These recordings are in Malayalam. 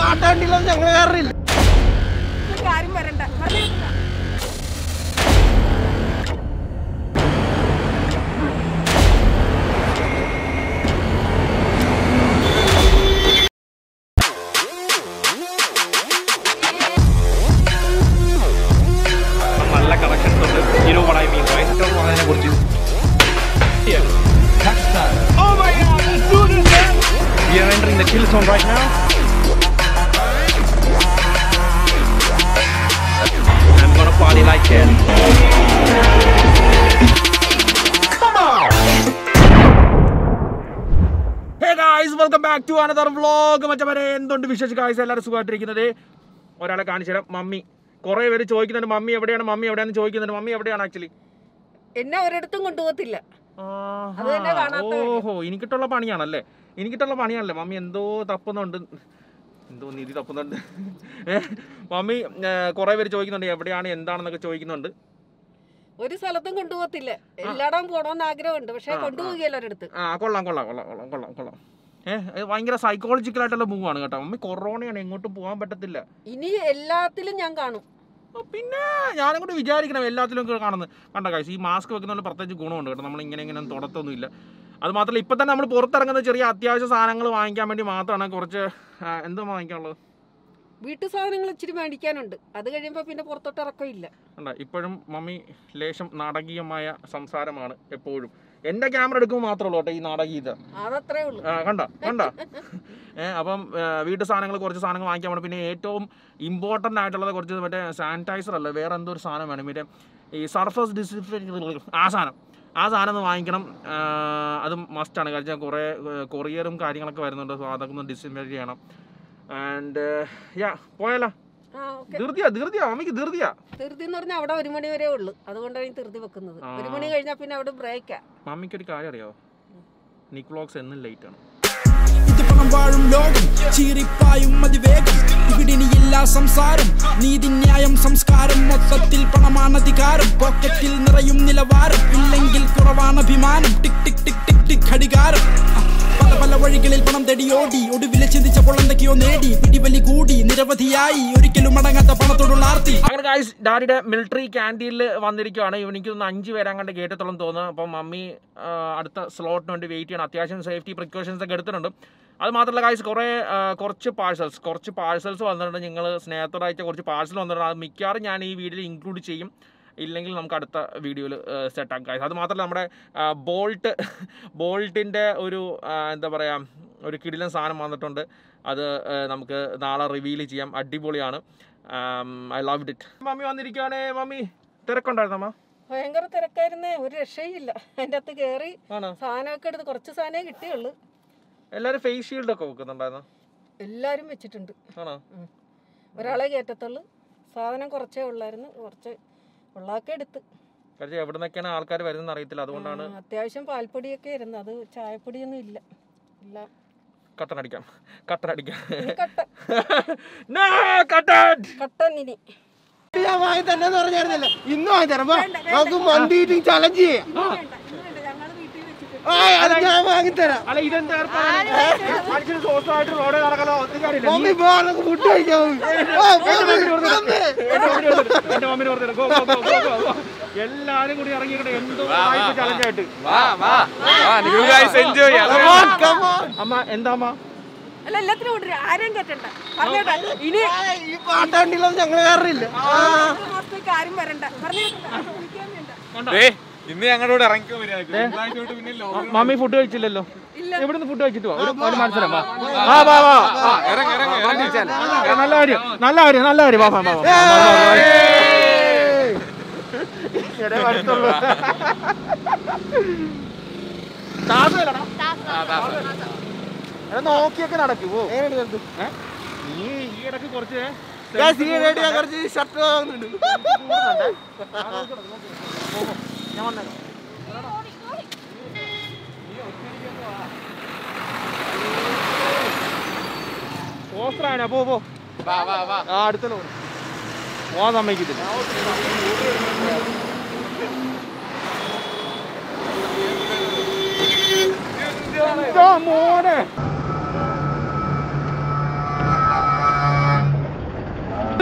പാട്ടാണ്ടില്ല ഞങ്ങൾ കയറില്ല നിങ്ങൾക്ക് ആരും വരണ്ട വെറുതെ ഇരുന്നോ. നല്ല കണക്ഷൻസ് ഉണ്ട് you know what I mean right എന്ന് പറയുന്നതിനെ കുറിച്ച് Oh my god, let's do this man! We are entering the kill zone right now. I'm gonna party like hell. Hey guys welcome back to another vlog മറ്റവരെ എന്തുണ്ട് വിശേഷ ഗായ്സ് എല്ലാവരും സുഖമായിട്ടിരിക്കുന്നത് ഒരാളെ കാണിച്ചു തരാം മമ്മി കുറേ പേര് ചോദിക്കുന്നുണ്ട് മമ്മി എവിടെയാണ് മമ്മി എവിടെയാണെന്ന് ചോദിക്കുന്നുണ്ട് മമ്മി എവിടെയാണ് ആക്ച്വലി എന്നെ ഒരിടത്തും കൊണ്ടുപോകത്തില്ല അത് തന്നെ കാണാത്ത ഓഹോ എനിക്കിട്ടുള്ള പണിയാണല്ലേ എനിക്കിട്ടുള്ള പണിയാണല്ലേ മമ്മി എന്തോ തപ്പുന്നുണ്ട് എന്തോ നിധി തപ്പുന്നുണ്ട് ഏ, മമ്മി കുറേ പേര് ചോദിക്കുന്നുണ്ട് എവിടെയാണ് എന്താണെന്നൊക്കെ ചോദിക്കുന്നുണ്ട് ഒരു സ്ഥലത്തും കൊണ്ടുപോകത്തില്ല എല്ലായിടം പോകണമെന്ന് ആഗ്രഹമുണ്ട് പക്ഷെ കൊണ്ടുപോകില്ല ഒരിടത്ത് ആ കൊള്ളാം കൊള്ളാം കൊള്ളാം കൊള്ളാം കൊള്ളാം കൊള്ളാം ഏഹ് ഇത് ഭയങ്കര സൈക്കോളജിക്കൽ ആയിട്ടുള്ള മൂവാണ് കേട്ടോ മമ്മി കൊറോണയാണ് എങ്ങോട്ടും പോകാൻ പറ്റത്തില്ല ഇനി എല്ലാത്തിലും ഞാൻ കാണും ഓ, പിന്നെ ഞാനും കൂടി വിചാരിക്കണം എല്ലാത്തിലും ഒക്കെ കാണുന്നത് കണ്ട കാശ് ഈ മാസ്ക് വെക്കുന്നതുകൊണ്ട് പ്രത്യേകിച്ച് ഗുണമുണ്ട് കേട്ടോ നമ്മൾ ഇങ്ങനെ ഇങ്ങനെ തുടത്തൊന്നുമില്ല അത് മാത്രമല്ല ഇപ്പം തന്നെ നമ്മൾ പുറത്തിറങ്ങുന്ന ചെറിയ അത്യാവശ്യ സാധനങ്ങൾ വാങ്ങിക്കാൻ വേണ്ടി മാത്രമാണ് കുറച്ച് ആ, എന്തോ വാങ്ങിക്കാനുള്ളത് വീട്ടു സാധനങ്ങൾ ഇച്ചിരി മേടിക്കാനുണ്ട് അത് കഴിയുമ്പോൾ പിന്നെ പുറത്തോട്ട് ഇറക്കമില്ല കണ്ട ഇപ്പോഴും മമ്മി ലേശം നാടകീയമായ സംസാരമാണ് എപ്പോഴും എൻ്റെ ക്യാമറ എടുക്കുമ്പോൾ മാത്രമേ ഉള്ളൂ കേട്ടോ ഈ നാടകീയത അതത്രേ ഉള്ളൂ ആ, കണ്ട കണ്ട ഏ, അപ്പം ഏ, വീട്ടു സാധനങ്ങൾ കുറച്ച് സാധനങ്ങൾ വാങ്ങിക്കാൻ വേണം പിന്നെ ഏറ്റവും ഇമ്പോർട്ടൻ്റ് ആയിട്ടുള്ളത് കുറച്ച് മറ്റേ സാനിറ്റൈസർ അല്ല വേറെ എന്തോ ഒരു സാധനം വേണം മറ്റേ ഈ സർഫസ് ഡിസിൻഫെക്ഷൻ ആ സാധനം ആ സാധനം ഒന്ന് വാങ്ങിക്കണം ആ, അത് മസ്റ്റാണ് കാരണം കുറേ കൊറിയറും കാര്യങ്ങളൊക്കെ വരുന്നുണ്ട് സോ അതൊക്കെ ഒന്ന് ഡിസിൻഫെക്ട് ചെയ്യണം ആൻഡ് യാ പോയാലോ ആ ഓക്കെ ധൃതിയാ ധൃതിയാ മമ്മിക്ക് ധൃതിയാ ധൃതി എന്ന് പറഞ്ഞാൽ അവിടെ ഒരു മണി വരെ ഉള്ളു അതുകൊണ്ടാണ് ഈ ധൃതി വെക്കുന്നത് ആ. ഒരു മണി കഴിഞ്ഞാൽ പിന്നെ അവിടെ ബ്രേക്കാ മമ്മിക്കൊരു കാര്യം അറിയാവോ നിക് വ്ളോഗ്സ് എന്നും ലേറ്റ് ആണ് ഇത് പണം വാഴും ലോകം ചീറിപ്പായും അതിവേഗം ഇവിടിനിയില്ല സംസാരം നീതിന്യായം സംസ്കാരം മൊത്തത്തിൽ പണമാണ് അധികാരം പോക്കറ്റിൽ നിറയും നിലവാരം ഇല്ലെങ്കിൽ കുറവാണ് അഭിമാനം ടിക് ടിക് ടിക് ടിക് ടിക് ഘടികാരം ആ, പല പല വഴികളിൽ പണം തടിയോടി ഒടുവിലെ ചിന്തിച്ചപ്പോൾ എന്തൊക്കെയോ നേടി പിടിവലി കൂടി നിരവധിയായി ഒരിക്കലും അടങ്ങാത്ത പണത്തോടുള്ള ആർത്തി അങ്ങനെ ഗായ്സ് ഡാഡിയുടെ മിലിറ്ററി ക്യാൻറ്റീനിൽ വന്നിരിക്കുകയാണ് എനിക്ക് തോന്നുന്നു അഞ്ച് പേരങ്ങാണ്ട് കേട്ടത്തോളം തോന്നുന്നു അപ്പം മമ്മി ആ, അടുത്ത സ്ലോട്ടിന് വേണ്ടി വെയിറ്റ് ചെയ്യണം അത്യാവശ്യം സേഫ്റ്റി പ്രിക്കോഷൻസ് ഒക്കെ എടുത്തിട്ടുണ്ട് അത് മാത്രമല്ല ഗായ്സ് കുറേ ആ, കുറച്ച് പാഴ്സൽസ് കുറച്ച് പാഴ്സൽസ് വന്നിട്ടുണ്ട് നിങ്ങൾ സ്നേഹത്തോടെ അയച്ച കുറച്ച് പാഴ്സൽ വന്നിട്ടുണ്ട് അത് മിക്കവാറും ഞാൻ ഈ വീഡിയോയിൽ ഇൻക്ലൂഡ് ചെയ്യും ഇല്ലെങ്കിൽ നമുക്ക് അടുത്ത വീഡിയോയിൽ സെറ്റാക്കാം ഗായ്സ് അത് മാത്രമല്ല നമ്മുടെ ബോൾട്ട് ബോൾട്ടിൻ്റെ ഒരു ആ, എന്താ പറയുക ഒരു കിടിലൻ സാധനം വന്നിട്ടുണ്ട് അത് ആ, നമുക്ക് നാളെ റിവീൽ ചെയ്യാം അടിപൊളിയാണ് ഐ ലവ് ഇറ്റ് മമ്മി വന്നിരിക്കുകയാണേ മമ്മി തിരക്കുണ്ടായിരുന്നു അമ്മ ഭയങ്കര തിരക്കായിരുന്നേ ഒരു രക്ഷയില്ല അതിൻ്റെ അകത്ത് കയറി ആണോ സാധനമൊക്കെ എടുത്ത് കുറച്ച് സാധനമേ കിട്ടിയുള്ളൂ എല്ലാവരും ഫേസ് ഷീൽഡ് ഒക്കെ വെക്കുന്നുണ്ടായിരുന്നു എല്ലാവരും വെച്ചിട്ടുണ്ട് ആണോ ഉം. ഒരാളെ കയറ്റത്തുള്ളൂ സാധനം കുറച്ചേ ഉള്ളായിരുന്നു കുറച്ച് ഉള്ളാക്കെ എടുത്ത് കാരണം എവിടെ നിന്നൊക്കെയാണ് ആൾക്കാർ വരുന്നതെന്ന് അറിയത്തില്ല അതുകൊണ്ടാണ് ആ, അത്യാവശ്യം പാൽപ്പൊടിയൊക്കെ ആയിരുന്നു അത് ചായപ്പൊടിയൊന്നും ഇല്ല ഇല്ല കട്ടൻ അടിക്കാം കട്ടൻ അടിക്കാം ഇനി കട്ട No, കട്ടൻ കട്ടൻ ഇനി ഞാൻ വാങ്ങി തന്നെ പറഞ്ഞായിരുന്നല്ലോ ഇന്ന് വാങ്ങി തരാം വാ. നമുക്ക് മന്തി ഈറ്റിംഗ് ചലഞ്ച് ചെയ്യാം ആ അത് ഞാൻ വാങ്ങി തരാം അല്ല ഇതെന്താ മനുഷ്യന് സ്വസ്ഥമായിട്ട് റോഡ് നടക്കലോ ഒന്നും കാര്യമില്ല മമ്മി പോ നമുക്ക് ഫുഡ് കഴിക്കാം ആ, മമ്മി, മമ്മി. എന്റെ മമ്മിന് പറഞ്ഞു go go go go go go എല്ലാരും കൂടി ഇറങ്ങിയിട്ട് എന്തോ ചലഞ്ചായിട്ട് Come on, come on. അമ്മ എന്താ അമ്മ അല്ല എല്ലാത്തിനും കൊണ്ടുവരും ആരെയും കയറ്റണ്ട പറഞ്ഞേട്ടാ ഇനി ആ, ഈ പാട്ടാണ്ടില്ല ഞങ്ങൾ കയറില്ല ഒരു മാസത്തേക്ക് ആരും വരണ്ട പറഞ്ഞേട്ടാ വിളിക്കാൻ വേണ്ട ഇന്ന് ഞങ്ങളുടെ കൂടെ ഇറങ്ങിക്കോ വരിക പിന്നെ ലോ- മമ്മി ഫുഡ് കഴിച്ചില്ലല്ലോ ഇല്ല. എവിടുന്ന് ഫുഡ് കഴിച്ചിട്ട് വാ ഒരു ഒരു മത്സരം വാ ആ വാ വാ ആ, ഇറങ്ങ് ഇറങ്ങ് ഇറങ്ങ് ആ, നല്ല കാര്യം നല്ല കാര്യം നല്ല കാര്യം വാ വാ വാ, വാ, വാ, വാ, വാ. എടേ വരത്തുള്ളൂ. താഴ്ന്നല്ലടാ. എടാ, നോക്കിയൊക്കെ നടക്കൂ പോ. ഏ? നീ ഈ ഇടക്ക് കുറച്ച് ഞാൻ കുറച്ച് ഷർട്ട് വാങ്ങുന്നുണ്ട് ഞാൻ വന്നേക്കാം പോസ്റ്ററാണ് പോ പോ വാ വാ വാ ആ അടുത്തല്ലോ പോവാൻ സമ്മതിക്കത്തില്ല എന്താ മോനെ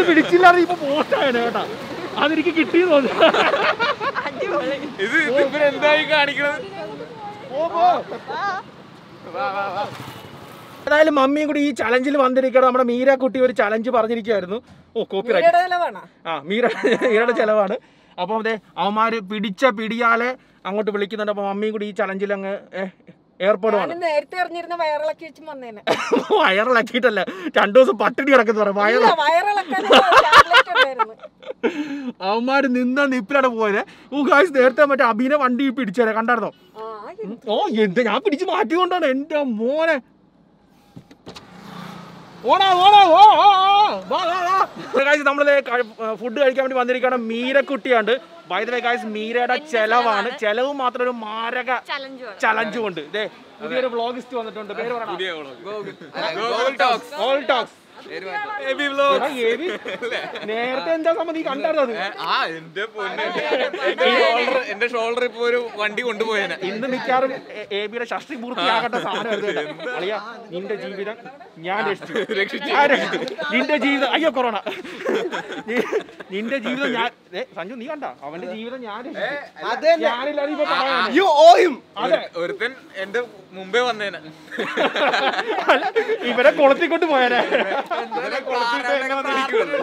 പിടിച്ചില്ലാതെ ഇപ്പൊ പോസ്റ്റായാണ് കേട്ടാ അതെനിക്ക് കിട്ടിയെന്ന് തോന്നുന്നു ഇത് ഇവരെന്തായി കാണിക്കണത് ഏതായാലും മമ്മിയും കൂടി ഈ ചലഞ്ചിൽ വന്നിരിക്കണം നമ്മുടെ മീരാക്കുട്ടി ഒരു ചലഞ്ച് പറഞ്ഞിരിക്കുമായിരുന്നു ഓ കോപ്പി മീരയുടെ നിലവാണോ ആ മീര മീരയുടെ ചെലവാണ് അപ്പം അതെ അവന്മാര് പിടിച്ച പിടിയാലെ അങ്ങോട്ട് വിളിക്കുന്നുണ്ട് അപ്പം മമ്മിയും കൂടി ഈ ചലഞ്ചിൽ അങ്ങ് ഏർപ്പെടുവാണ് ഞാൻ നേരത്തെ അറിഞ്ഞിരുന്ന വയറിളക്കി വെച്ച് വന്നേനെ വയറിളക്കിയിട്ടല്ല രണ്ടു ദിവസം പട്ടിണി കിടക്കുന്ന പറയാം വയറ് ഇല്ല, വയറിളക്കാൻ ടാബ്ലറ്റ് ഉണ്ടായിരുന്നു അവന്മാര് നിന്ന നിപ്പിലാണ് പോയത് ഓ ഗായ്സ് നേരത്തെ മറ്റേ അഭിനെ വണ്ടി പിടിച്ചേരെ കണ്ടായിരുന്നോ ആ ഓ എന്ത് ഞാൻ പിടിച്ച് മാറ്റിക്കൊണ്ടാണ് എന്റെ മോനെ ഓടാ ഓടാ ഓ ഓ ഓ വാ വാ വാ ഗായ്സ് നമ്മൾ ഫുഡ് കഴിക്കാൻ വേണ്ടി വന്നിരിക്കുകയാണ് മീരക്കുട്ടിയുണ്ട് ബൈ ദ വേ ഗായ്സ് മീരയുടെ ചെലവാണ് ചെലവ് മാത്രം ഒരു മാരക ചലഞ്ചും ഉണ്ട് ദേ പുതിയൊരു വ്ളോഗിസ്റ്റ് വന്നിട്ടുണ്ട് പേര് പറയണം Gokul talks all talks Abi vlog നേരത്തെ എന്താ സംബന്ധി കണ്ടായിരുന്നു അത് ആ എന്റെ പൊന്നെ എന്റെ ഷോൾഡർ എന്റെ ഷോൾഡർ ഇപ്പൊ ഒരു വണ്ടി കൊണ്ടുപോയേനെ ഇന്ന് മിക്കാറും എ ബിയുടെ ഷഷ്ടി പൂർത്തിയാകട്ടെ സാധനം അളിയ നിന്റെ ജീവിതം ഞാൻ രക്ഷിച്ചു ഞാൻ രക്ഷിച്ചു നിന്റെ ജീവിതം അയ്യോ കൊറോണ നി- നിന്റെ ജീവിതം ഞാൻ ഏ, സഞ്ജു നീ കണ്ട അവന്റെ ജീവിതം ഞാൻ രക്ഷിച്ചു. അത് തന്നെ ഞാനില്ലാതെ ഇപ്പൊ പറയാനാ. യു ഓയും അതെ ഒരുത്തൻ എന്റെ മുമ്പേ വന്നേനെ അല്ല, ഇവരെ കൊളത്തിക്കൊണ്ട് പോയാലേ ഇവനെ കൊളുത്തിട്ട് എന്നെ വന്ന് ഇടിക്കുവാണ്.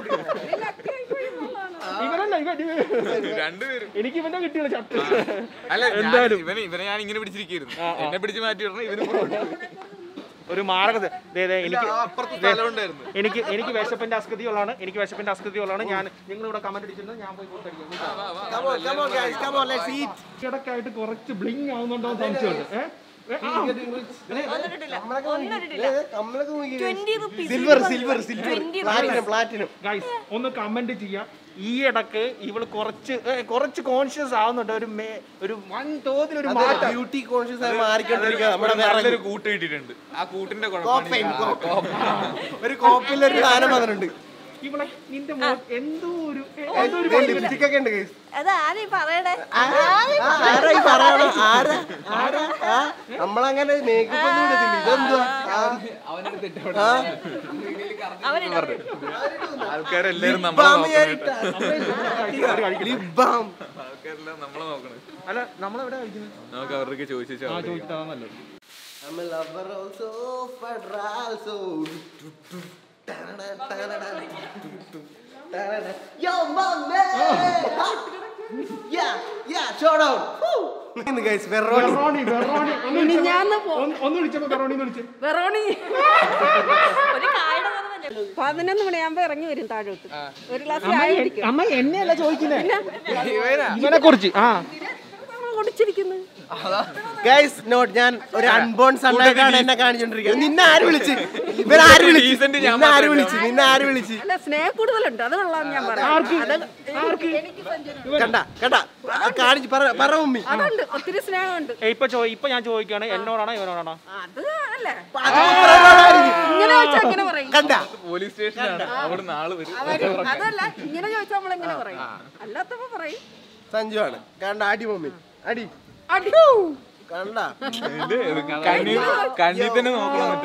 ഇവരല്ല ഇവ ഇവ- രണ്ടുപേരും എനിക്ക് ഇവന്റെ കിട്ടിയുള്ള ചട്ട് അല്ല ഞാൻ- എന്തായാലും. ഇവനെ ഇവനെ ഞാൻ ഇങ്ങനെ പിടിച്ചിരിക്കുന്നു എന്നെ പിടിച്ച് മാറ്റി വിടണം ഇവന് ഒരു മാരകത ദേ, ദേ, എനിക്ക് അപ്പുറത്ത് സ്ഥലം ഉണ്ടായിരുന്നു എനിക്ക് എനിക്ക് വിശപ്പിന്റെ അസ്കൃതിയുള്ളതാണ് എനിക്ക് വിശപ്പിന്റെ അസ്കൃതിയുള്ളതാണ് ഞാൻ നിങ്ങൾ ഇവിടെ കമന്റ് അടിച്ചിട്ടുണ്ട് ഞാൻ പോയി കൊടുത്തിരിക്കും Come on, come on, guys, come on, let's eat. ഇടയ്ക്കായിട്ട് കുറച്ച് ബ്ലിങ് ആവുന്നുണ്ടോ എന്ന് സംശയമുണ്ട് ഏ? ഏ, ആ. Silver silver silver platinum platinum guys ഒന്ന് കമന്റ് ചെയ്യാം ഈ ഇടക്ക് ഇവള് കുറച്ച് ഏ, കുറച്ച് കോൺഷ്യസ് ആവുന്നുണ്ട് ഒരു മേ- ഒരു വൻ തോതിൽ ഒരു മാറ്റം ബ്യൂട്ടി കോൺഷ്യസ് ആയി മാറിക്കൊണ്ടിരിക്കുക നമ്മുടെ നല്ലൊരു വിറക് കൂട്ട് കിട്ടിയിട്ടുണ്ട് ആ കൂട്ടിന്റെ കോപ്പൈൻ, കുഴപ്പമാണ് ഒരു കോപ്പിലൊരു സാധനം വന്നിട്ടുണ്ട് ഇവളെ നിന്റെ മോ എന്തോ ഒരു ഏ, എന്തോ ഒരു ലിപ്സ്റ്റിക് ഒക്കെ ഉണ്ട് guys. അതാരീ പറയണേ ആരാ ഈ പറയണ ആരാ ആരാ ആ നമ്മളങ്ങനെ മേക്കപ്പ് ഒന്നും ഇടത്തില്ല ഇതെന്തുവാ ആ, ആ. ആൾക്കാരെല്ലാരും Lip നമ്മളെ balm നോക്കണം വിചാരിട്ടാ. Lip balm. ആൾക്കാരെല്ലാം നമ്മളെ നോക്കണം അല്ല നമ്മളെവിടെ കഴിക്കുന്നത് നമുക്ക് അവർക്ക് ചോദിച്ചു ആ ചോദിച്ചിട്ടാ നല്ലത് I'm a lover also, fighter also. Ta-da, ta-da, ta-da. Yo, mommy! Yeah, yeah, shout out. Woo! ഇന്ന് guys, വെറോണി. വെറോണി വെറോണി ഒന്ന് ഇനി വിളിച്ചപ്പോ- ഞാൻ പോ ഒന്ന് ഒന്ന് വിളിച്ചപ്പോ വെറോണി എന്ന് വിളിച്ചു വെറോണി ഒരു കായുടെ പോലെ തന്നെ പതിനൊന്ന് മണിയാകുമ്പോ ഇറങ്ങി വരും താഴോട്ട് ഒരു ഗ്ലാസ് ചായ കുടിക്കും അമ്മ എന്നെയല്ല ചോദിക്കുന്നേ ഇവനെ കുറിച്ച് ആ കുടിച്ചിരിക്കുന്നു Guys, note, ഞാൻ ഒരു അൺബോൺ സണ്ണായിട്ടാണ് എന്നെ കാണിച്ചോണ്ടിരിക്കുന്നത് നിന്നെ ആര് വിളിച്ച് ഇവരാര് വിളിച്ച് Decent ഞാൻ നിന്നെ ആര് മാത്രമേ വിളിച്ച് നിന്നെ ആര് വിളിച്ച് അല്ല സ്നേഹം കൂടുതലുണ്ട് അത് കൊള്ളാം ഞാൻ പറയാം അത് എനിക്ക് സഞ്ചരി- കണ്ട കണ്ട കാണിച്ച് പറ പറ മമ്മി അതുണ്ട് ഒത്തിരി സ്നേഹമുണ്ട് ഏ, ഇപ്പൊ ചോ ഇപ്പൊ ഞാൻ ചോദിക്കുകയാണ് എന്നോടാണോ ഇവനോടാണോ അത് അല്ലേ അത് പറയാനായിരിക്കും. ഇങ്ങനെ ചോദിച്ചാൽ ഇങ്ങനെ പറയും കണ്ട പോലീസ് സ്റ്റേഷനാണ് അവിടെ നാള് വരും അവര് അതല്ല ഇങ്ങനെ ചോദിച്ചാൽ നമ്മൾ എങ്ങനെ പറയും അല്ലാത്തപ്പോ പറയും സഞ്ജു ആണ് കണ്ട അടി മമ്മി അടി അടി കണ്ട കണ്ണി കണ്ണി തന്നെ നോക്കണം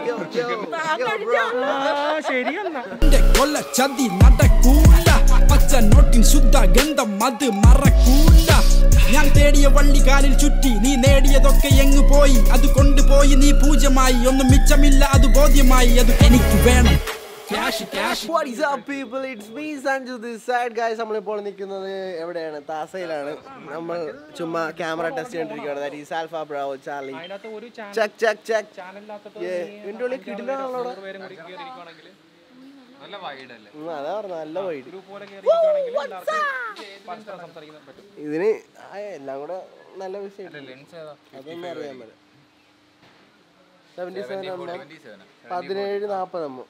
ആ ശരിയെന്നാ എന്റെ കൊല്ല ചതി നടക്കൂല പച്ച നോട്ടിൻ ശുദ്ധ ഗന്ധം അത് മറക്കൂല ഞാൻ തേടിയ വള്ളിക്കാലിൽ ചുറ്റി നീ നേടിയതൊക്കെ എങ്ങു പോയി അത് കൊണ്ടുപോയി നീ പൂജ്യമായി ഒന്നും മിച്ചമില്ല അത് ബോധ്യമായി അത് എനിക്ക് വേണം cash cash What is up people? It's me Sanju this side guys. നമ്മളിപ്പോൾ നിൽക്കുന്നത് എവിടെയാണ് താസയിലാണ് നമ്മൾ ചുമ്മാ ക്യാമറ ടെസ്റ്റ് ചെയ്തോണ്ടിരിക്കുകയാണ് that is alpha bravo charlie അതിനകത്ത് ഒരു ചെക്ക് ചെക്ക് ചെക്ക് ചാനലിനകത്ത് ഇതിന്റെ ഉള്ളിൽ കിടിലാണല്ലോ അവിടെ. പേരും കൂടി കയറിയിരിക്കുവാണെങ്കിൽ നല്ല വൈഡല്ലേ ഉം, അതാ പറഞ്ഞ നല്ല വൈഡ് ഗ്രൂപ്പ് പോലെ കയറിയിരിക്കുവാണെങ്കിൽ എല്ലാവർക്കും പരസ്പരം സംസാരിക്കാൻ പറ്റും ഇതിന് ആ, എല്ലാം കൂടെ നല്ല വിഷയം അതൊന്നും അറിയാൻ പറ്റില്ല സെവന്റി സെവൻ അമ്മ പതിനേഴ് നാപ്പത് അമ്മ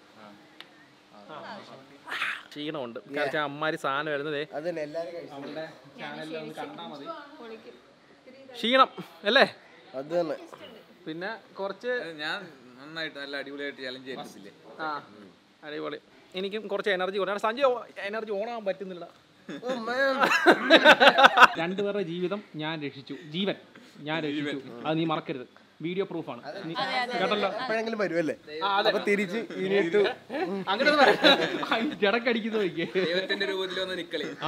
ക്ഷീണമുണ്ട് കാരണം അമ്മാരി സാധനം വരുന്നതേ അതന്നെ എല്ലാരും കഴിച്ചു ക്ഷീണം അല്ലേ അത് തന്നെ പിന്നെ കുറച്ച് ഞാൻ നന്നായിട്ട് നല്ല അടിപൊളിയായിട്ട് ചലഞ്ച് ചെയ്തിട്ടില്ലേ ആ അടിപൊളി എനിക്കും കുറച്ച് എനർജി കുറഞ്ഞാണ് സഞ്ജയ് എനർജി ഓണാൻ പറ്റുന്നില്ല Oh, man. രണ്ടുപേരുടെ ജീവിതം ഞാൻ രക്ഷിച്ചു ജീവൻ ഞാൻ രക്ഷിച്ചു അത് നീ മറക്കരുത് വീഡിയോ പ്രൂഫാണ് കേട്ടല്ലോ എപ്പോഴെങ്കിലും വരുമല്ലേ ആ, അതെ. അപ്പൊ തിരിച്ച് ഇനിയിട്ട് അങ്ങനെ ജടക്കടിക്കുന്ന നോക്കിയേ ദൈവത്തിന്റെ രൂപത്തിൽ വന്ന് നിക്കളി ആ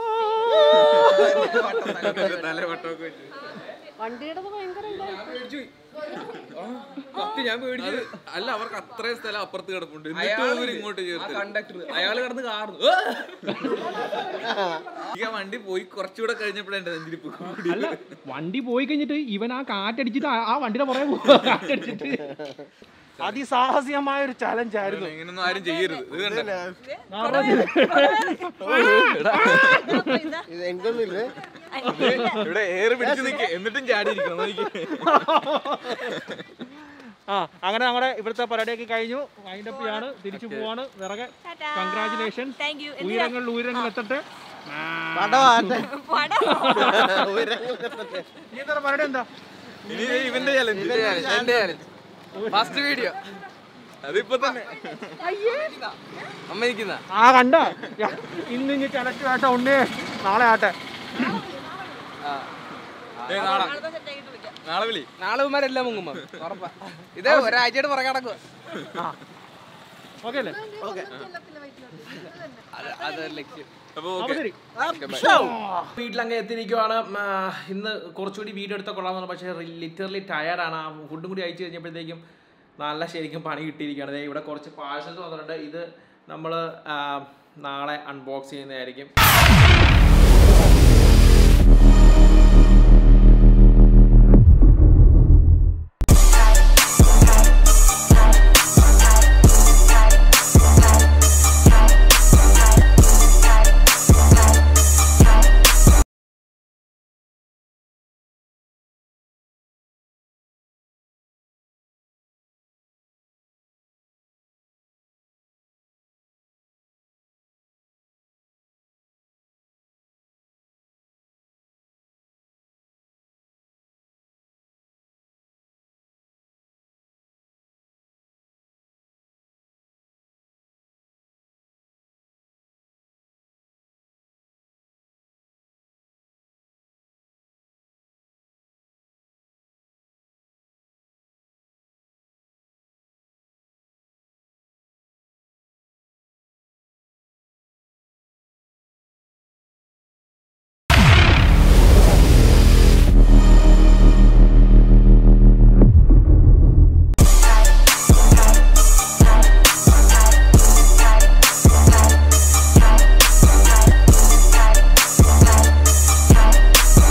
നല്ല വട്ടമൊക്കെ വെച്ച് വണ്ടിയുടെ ഭയങ്കര ഇതായി. സത്യം ഞാൻ പേടിച്ചത് അല്ല അവർക്ക് അത്രയും സ്ഥലം അപ്പുറത്ത് കിടപ്പുണ്ട് എന്നിട്ട് ഇവര് ഇങ്ങോട്ട് ചേർത്ത് കണ്ടക്ടർ അയാൾ കിടന്ന് കാർന്നു ഈ ആ വണ്ടി പോയി കുറച്ചുകൂടെ കഴിഞ്ഞപ്പോഴാണ് എന്റെ നെഞ്ചിരിപ്പ് കൂടി അല്ല വണ്ടി പോയി കഴിഞ്ഞിട്ട് ഇവൻ ആ കാറ്റടിച്ചിട്ട് ആ- ആ വണ്ടിയുടെ പുറകെ പോവാ കാറ്റടിച്ചിട്ട് അതിസാഹസികമായ ഒരു ചലഞ്ച് ആയിരുന്നു ഇങ്ങനൊന്നും ആരും ചെയ്യരുത് ഇത് കണ്ടോ? ഇത് എനിക്കൊന്നും ഇല്ലേ ഇവിടെ ഏറ് പിടിച്ച് നിൽക്കുക എന്നിട്ടും ചാടിയിരിക്കണം നോക്കിയേ. ആ അങ്ങനെ നമ്മുടെ ഇവിടുത്തെ പരിപാടിയൊക്കെ കഴിഞ്ഞു വൈൻഡ് അപ്പ് ചെയ്യാണ് തിരിച്ചു പോവാണ് വിറകെ കൺഗ്രാചുലേഷൻസ് താങ്ക് യു ഉയരങ്ങളിൽ ഉയരങ്ങളിൽ എത്തട്ടെ പടം ആട്ടെ നീ എന്താ പരിപാടി എന്താ ഇനി ദേ ഇവന്റെ ചലഞ്ച് ഫസ്റ്റ് വീഡിയോ അതിപ്പോ തന്നെ അമ്മ ആ കണ്ട ഇന്ന് ഇനി ചലച്ചു ആട്ടെ ഉണ്ണേ നാളെ ആട്ടെ നാളെ സെറ്റ് ആയിട്ട് വിളിക്കാം നാളെ വിളി നാളെ ഇവന്മാരെല്ലാം മുങ്ങുമ്പോ ഉറപ്പാ ഇത് ഒരാഴ്ചയായിട്ട് പുറകെ നടക്കുക ഓക്കെ അല്ലേ അത് ലക്ഷ്യം അപ്പൊ അപ്പൊ ഓക്കെ ശരി വീട്ടിലങ്ങ് എത്തിയിരിക്കുവാണ് ഉം, ആ, ഇന്ന് കുറച്ചുകൂടി വീഡിയോ എടുത്ത കൊള്ളാമെന്ന് പക്ഷേ ലിറ്ററലി ടയർഡാണ് ആ ഫുഡും കൂടി അയച്ചു കഴിഞ്ഞപ്പോഴത്തേക്കും നല്ല ശരിക്കും പണി കിട്ടിയിരിക്കുകയാണ് ദേ ഇവിടെ കുറച്ച് പാഴ്സൽസ് വന്നിട്ടുണ്ട് ഇത് നമ്മൾ നാളെ അൺബോക്സ് ചെയ്യുന്നതായിരിക്കും